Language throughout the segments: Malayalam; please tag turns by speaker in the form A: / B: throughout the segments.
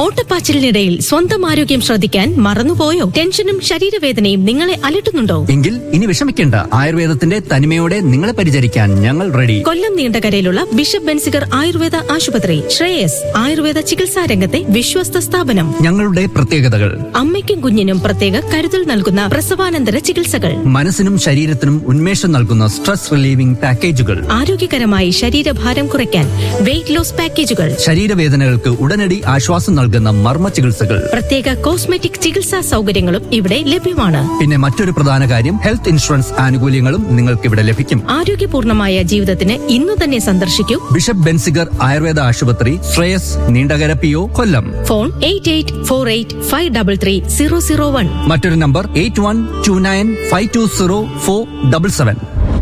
A: ഓട്ടപ്പാച്ചിലിനിടയിൽ സ്വന്തം ആരോഗ്യം ശ്രദ്ധിക്കാൻ മറന്നുപോയോ ടെൻഷനും ശരീരവേദനയും നിങ്ങളെ അലട്ടുന്നുണ്ടോ
B: എങ്കിൽ ഇനി വിഷമിക്കേണ്ട ആയുർവേദത്തിന്റെ തനിമയോടെ നിങ്ങളെ പരിചരിക്കാൻ ഞങ്ങൾ റെഡി
A: കൊല്ലം നീണ്ടകരയിലുള്ള ബിഷപ്പ് ബെൻസിഗർ ആയുർവേദ ആശുപത്രി ശ്രേയസ് ആയുർവേദ ചികിത്സാ രംഗത്തെ വിശ്വസ്ത സ്ഥാപനം
B: ഞങ്ങളുടെ പ്രത്യേകതകൾ
A: അമ്മയ്ക്കും കുഞ്ഞിനും പ്രത്യേക കരുതൽ നൽകുന്ന പ്രസവാനന്തര ചികിത്സകൾ
B: മനസ്സിനും ശരീരത്തിനും ഉന്മേഷം നൽകുന്ന സ്ട്രെസ് റിലീവിംഗ് പാക്കേജുകൾ
A: ആരോഗ്യകരമായി ശരീരഭാരം കുറയ്ക്കാൻ വെയിറ്റ് ലോസ് പാക്കേജുകൾ
B: ശരീരവേദനകൾക്ക് ഉടനടി ആശ്വാസം നൽകുന്ന മർമ്മ ചികിത്സകൾ
A: പ്രത്യേക കോസ്മെറ്റിക് ചികിത്സാ സൗകര്യങ്ങളും ഇവിടെ ലഭ്യമാണ്
B: പിന്നെ മറ്റൊരു പ്രധാന കാര്യം ഹെൽത്ത് ഇൻഷുറൻസ് ആനുകൂല്യങ്ങളും നിങ്ങൾക്ക് ഇവിടെ ലഭിക്കും
A: ആരോഗ്യപൂർണമായ ജീവിതത്തിന് ഇന്നു തന്നെ സന്ദർശിക്കൂ
B: ബിഷപ്പ് ബെൻസിഗർ ആയുർവേദ ആശുപത്രി Shreyas Neendakara P O Kollam
A: phone eight eight four eight five double three zero zero one
B: മറ്റൊരു നമ്പർ eight one two nine five two zero four double seven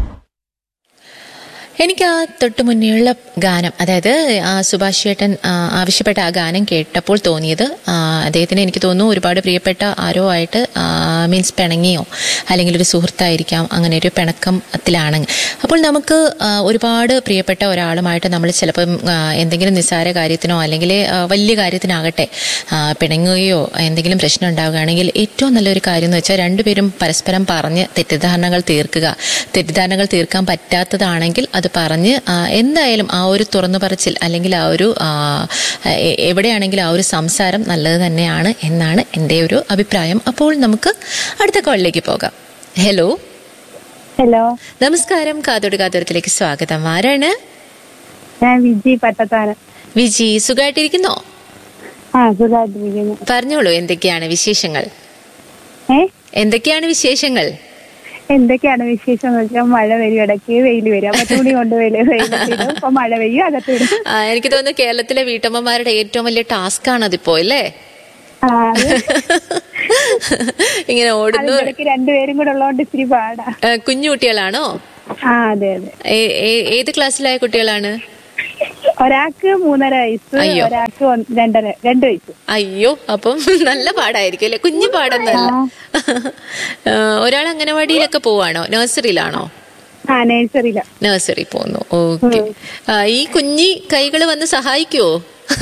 C: എനിക്ക് ആ തൊട്ട് മുന്നേയുള്ള ഗാനം അതായത് ആ സുഭാഷ് ചേട്ടൻ ആ, ആവശ്യപ്പെട്ട ആ ഗാനം കേട്ടപ്പോൾ തോന്നിയത് ആ, അദ്ദേഹത്തിന് എനിക്ക് തോന്നുന്നു ഒരുപാട് പ്രിയപ്പെട്ട ആരോ ആയിട്ട് മീൻസ് പിണങ്ങിയോ അല്ലെങ്കിൽ ഒരു സുഹൃത്തായിരിക്കാം അങ്ങനെ ഒരു പിണക്കത്തിലാണ് അപ്പോൾ നമുക്ക് ആ, ഒരുപാട് പ്രിയപ്പെട്ട ഒരാളുമായിട്ട് നമ്മൾ ചിലപ്പം ആ, എന്തെങ്കിലും നിസ്സാര കാര്യത്തിനോ അല്ലെങ്കിൽ ആ, വലിയ കാര്യത്തിനാകട്ടെ ആ, പിണങ്ങുകയോ എന്തെങ്കിലും പ്രശ്നം ഉണ്ടാവുകയാണെങ്കിൽ ഏറ്റവും നല്ലൊരു കാര്യം എന്ന് വെച്ചാൽ രണ്ടുപേരും പരസ്പരം പറഞ്ഞ് തെറ്റിദ്ധാരണകൾ തീർക്കുക തെറ്റിദ്ധാരണകൾ തീർക്കാൻ പറ്റാത്തതാണെങ്കിൽ അത് പറഞ്ഞ് ആ, എന്തായാലും ആ ഒരു തുറന്നു പറച്ചിൽ അല്ലെങ്കിൽ ആ ഒരു ആ, എ- എവിടെയാണെങ്കിലും ആ ഒരു സംസാരം നല്ലത് തന്നെയാണ് എന്നാണ് എൻ്റെ ഒരു അഭിപ്രായം അപ്പോൾ നമുക്ക് അടുത്ത കോളിലേക്ക് പോകാം ഹലോ
D: ഹലോ
C: നമസ്കാരം കാതോട് കാതോരത്തിലേക്ക് സ്വാഗതം ആരാണ്
D: ഞാൻ വിജി പട്ടത്താനം
C: വിജി സുഖമായിട്ടിരിക്കുന്നോ
D: ആ സുഖമായിട്ടിരിക്കുന്നു
C: പറഞ്ഞോളൂ എന്തൊക്കെയാണ് വിശേഷങ്ങൾ
D: ഏ
C: എന്തൊക്കെയാണ് വിശേഷങ്ങൾ
D: എന്തൊക്കെയാണ് വിശേഷം എന്ന് വെച്ചാൽ മഴ വരും ഇടയ്ക്ക് വെയിൽ വരും അപ്പൊ തുണി കൊണ്ട് വെയിൽ വെയിലത്തിടും ഇപ്പൊ മഴ പെയ്യും അകത്ത് വിടും
C: ആ, എനിക്ക് തോന്നുന്നു കേരളത്തിലെ വീട്ടമ്മമാരുടെ ഏറ്റവും വലിയ ടാസ്ക് ആണ് അതിപ്പോ അല്ലേ
D: ആ അത്
C: ഇങ്ങനെ ഓടുന്നു
D: അതിനിടയ്ക്ക് രണ്ടുപേരും കൂടെ ഉള്ളതുകൊണ്ട് ഇച്ചിരി പാടാ
C: ആ, കുഞ്ഞു കുട്ടികളാണോ
D: ആ അതെ അതെ
C: ഏ- ഏ- ഏത് ക്ലാസ്സിലായ കുട്ടികളാണ്
D: ഒരാൾക്ക് മൂന്നര വയസ്സ്
C: അയ്യോ.
D: ഒരാൾക്ക് ഒന്ന് രണ്ടര രണ്ട് വയസ്സ്
C: അയ്യോ അപ്പം നല്ല പാടായിരിക്കും അല്ലെ കുഞ്ഞു പാടൊന്നല്ല ആ, ഒരാൾ അംഗനവാടിയിലൊക്കെ പോവാണോ നഴ്സറിയിലാണോ
D: ആ നേഴ്സറിയില
C: നഴ്സറി പോകുന്നു ഓക്കെ ഈ കുഞ്ഞി കൈകൾ വന്ന് സഹായിക്കുവോ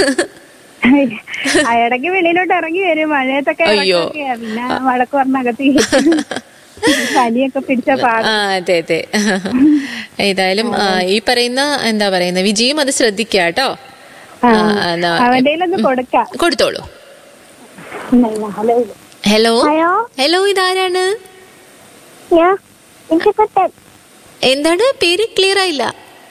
D: ആ ഇടയ്ക്ക് വെളിയിലോട്ട് ഇറങ്ങി വരും മഴയത്തൊക്കെ
C: അയ്യോ.
D: ഇറക്കൊക്കെയാ. പിന്നെ വഴക്ക് പറഞ്ഞകത്ത് പനിയൊക്കെ പിടിച്ച പാട
C: ആ അതെ അതെ ഏതായാലും ആ, ഈ പറയുന്ന എന്താ പറയുന്ന വിജയും അത് ശ്രദ്ധിക്കുക കേട്ടോ
D: ആ.
C: ആ, എന്നാ,
D: അവന്റെ ഒന്ന് കൊടുക്കാം
C: കൊടുത്തോളൂ
D: ഹലോ
C: ഹലോ
D: ഹലോ
C: ഹലോ ഇതാരാണ്
D: ഞാൻ ഇഞ്ചക്കുട്ടൻ
C: എന്താണ് പേര് ക്ലിയർ ആയില്ല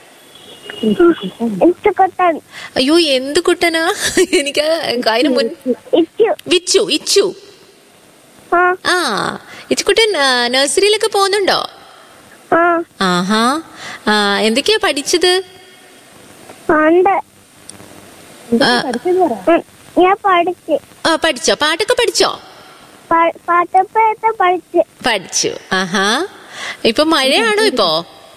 D: ഇഞ്ചക്കുട്ടൻ
C: അയ്യോ എന്ത് കുട്ടനാ എനിക്ക് അതിന് മുൻ
D: ഇച്ചു
C: വിച്ചു ഇച്ചു
D: ആ
C: ആ ഇച്ചുകുട്ടൻ ആ, നഴ്സറിയിലൊക്കെ പോകുന്നുണ്ടോ
D: ആ
C: ആഹാ ആ, എന്തൊക്കെയാ പഠിച്ചത്
D: ഉണ്ട്
C: ആ,
D: ഉം, ഞാൻ പഠിച്ച്
C: ആ, പഠിച്ചോ പാട്ടൊക്കെ പഠിച്ചോ
D: പ- പാട്ടപ്പഴത്തെ പഠിച്ച്
C: പഠിച്ചു ആഹാ ഇപ്പൊ മഴയാണോ ഇപ്പോ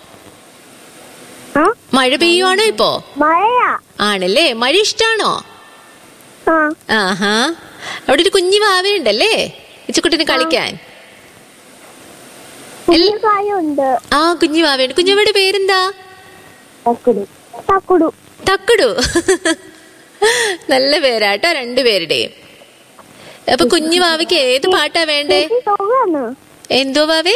D: ആ
C: മഴ പെയ്യുവാണോ ഇപ്പോ
D: മഴയാ
C: ആണല്ലേ മഴ ഇഷ്ടാണോ
D: ആ
C: ആഹാ അവിടെ ഒരു കുഞ്ഞു വാവയുണ്ടല്ലേ ഇച്ചുകുട്ടിന് കളിക്കാൻ
D: കുഞ്ഞു കായുണ്ട്
C: ആ കുഞ്ഞു വാവയുണ്ട് കുഞ്ഞുവയുടെ പേരെന്താ
D: തക്കുടു തക്കുടു
C: തക്കുടു നല്ല പേരാട്ടോ രണ്ടുപേരുടെയും അപ്പൊ കുഞ്ഞു വാവയ്ക്ക് ഏത് പാട്ടാ വേണ്ടേ
D: ചേച്ചി സുഖാണ്
C: എന്തോ വാവേ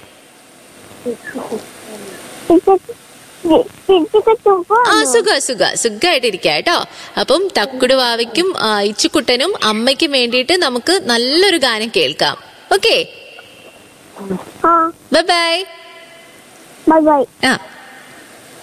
D: ചേച്ചിക്ക്
C: ആ
D: സുഖാണ്
C: സുഖ സുഖ സുഖമായിട്ടിരിക്കുക കേട്ടോ അപ്പം തക്കുടു വാവയ്ക്കും ആ, ഇച്ചുക്കുട്ടനും അമ്മയ്ക്കും വേണ്ടിയിട്ട് നമുക്ക് നല്ലൊരു ഗാനം കേൾക്കാം ഓക്കെ
D: ആ
C: ബൈ ബൈ
D: ബൈ ബൈ
C: ആ